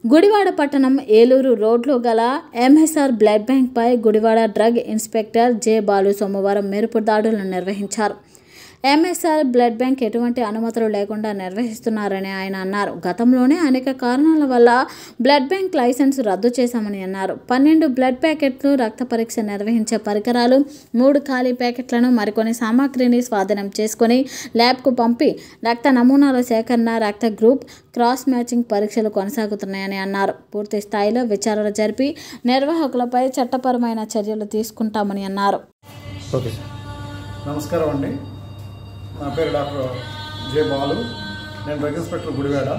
గుడివాడ పట్టణం ఏలూరు రోడ్లో గల ఎంఎస్ఆర్ బ్లడ్ బ్యాంక్పై Gudivada drug inspector J Balu సోమవారం మెరుపు దాడులను నిర్వహించారు ఎంఎస్ఆర్ బ్లడ్ బ్యాంక్ ఎటువంటి అనుమతులు లేకుండా నిర్వహిస్తున్నారని ఆయన అన్నారు గతంలోనే అనేక కారణాల వల్ల బ్లడ్ బ్యాంక్ లైసెన్స్ రద్దు చేశామని అన్నారు పన్నెండు బ్లడ్ ప్యాకెట్లు రక్త పరీక్ష నిర్వహించే పరికరాలు మూడు ఖాళీ ప్యాకెట్లను మరికొన్ని సామాగ్రిని స్వాధీనం చేసుకొని ల్యాబ్కు పంపి రక్త నమూనాల సేకరణ రక్త గ్రూప్ క్రాస్ మ్యాచింగ్ పరీక్షలు కొనసాగుతున్నాయని అన్నారు పూర్తి స్థాయిలో విచారణ జరిపి నిర్వాహకులపై చట్టపరమైన చర్యలు తీసుకుంటామని అన్నారు ఓకే సార్ నమస్కారం అండి నా పేరు డాక్టర్ జే బాలు నేను డ్రగ్ ఇన్స్పెక్టర్ గుడివాడ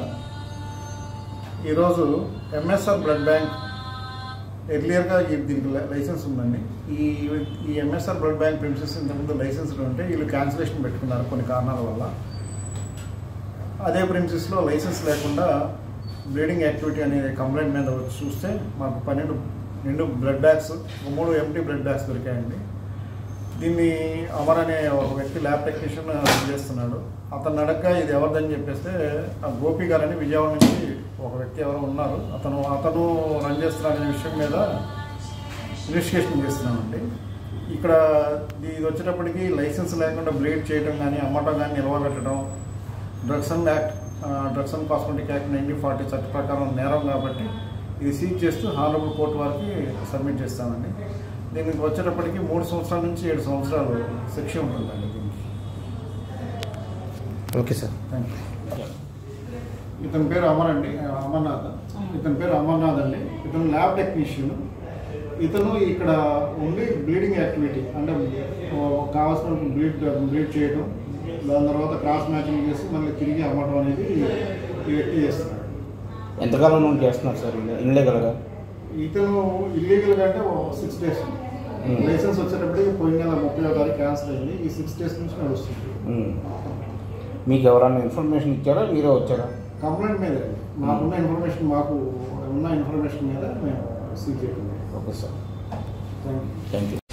ఈరోజు ఎంఎస్ఆర్ బ్లడ్ బ్యాంక్ ఎర్లియర్గా ఈ- దీనికి లై- లైసెన్స్ ఉందండి ఈ ఈ ఎంఎస్ఆర్ బ్లడ్ బ్యాంక్ ప్రిన్సెస్ ఇంతకుముందు లైసెన్స్ ఉంటే వీళ్ళు క్యాన్సిలేషన్ పెట్టుకున్నారు కొన్ని కారణాల వల్ల అదే ప్రిన్సెస్లో లైసెన్స్ లేకుండా బ్లీడింగ్ యాక్టివిటీ అనే కంప్లైంట్ మీద వచ్చి చూస్తే మాకు పన్నెండు రెండు బ్లడ్ బ్యాగ్స్ మూడు ఎంటీ బ్లడ్ బ్యాగ్స్ దొరికాయండి దీన్ని అమర్ అనే ఒక వ్యక్తి ల్యాబ్ టెక్నీషియన్ రన్ చేస్తున్నాడు అతను అడగ ఇది ఎవరిదని చెప్పేస్తే ఆ గోపి గారని విజయవాడ నుంచి ఒక వ్యక్తి ఎవరో ఉన్నారు అతను అతను రన్ చేస్తున్నాడనే విషయం మీద ఇన్వెస్టిగేషన్ చేస్తున్నామండి ఇక్కడ ఇది వచ్చేటప్పటికి లైసెన్స్ లేకుండా బ్లేడ్ చేయడం కానీ అమ్మటం కానీ నిల్వబెట్టడం drugs and act drugs and cosmetic act nineteen forty చట్ట ప్రకారం నేరం కాబట్టి ఇది సీజ్ చేస్తూ హానరబుల్ కోర్టు వారికి సబ్మిట్ చేస్తామండి దీనికి వచ్చేటప్పటికి మూడు సంవత్సరాల నుంచి ఏడు సంవత్సరాలు శిక్ష ఉంటుందండి దీనికి ఓకే సార్ థ్యాంక్ యూ ఇతని పేరు అమర్ అండి అమర్నాథ్ ఇతని పేరు అమర్నాథ్ అండి ఇతను ల్యాబ్ టెక్నీషియన్ ఇతను ఇక్కడ ఉండి బ్లీడింగ్ యాక్టివిటీ అంటే ఓ కావాల్సిన బ్లీడ్ బ్లీడ్ చేయడం దాని తర్వాత క్రాస్ మ్యాచింగ్ చేసి మళ్ళీ తిరిగి అమ్మటం అనేది ఈ వ్యక్తి చేస్తున్నాడు ఎంతకాలం నుండి చేస్తున్నారు సార్ ఇన్లీగల్గా ఇతను ఇల్లీగల్గా అంటే సిక్స్ డేస్ Hmm. లైసెన్స్ వచ్చేటప్పటికి పోయిన నెల ముప్పై తారీఖు క్యాన్సిల్ అయింది ఈ సిక్స్ డేస్ నుంచి నడుస్తుంది మీకు ఎవరైనా ఇన్ఫర్మేషన్ ఇచ్చారా మీరే వచ్చారా కంప్లైంట్ మీద మాకున్న ఇన్ఫర్మేషన్ మాకు ఉన్న ఇన్ఫర్మేషన్ మీద మేము సీజ్ చేయడం okay sir thank you thank you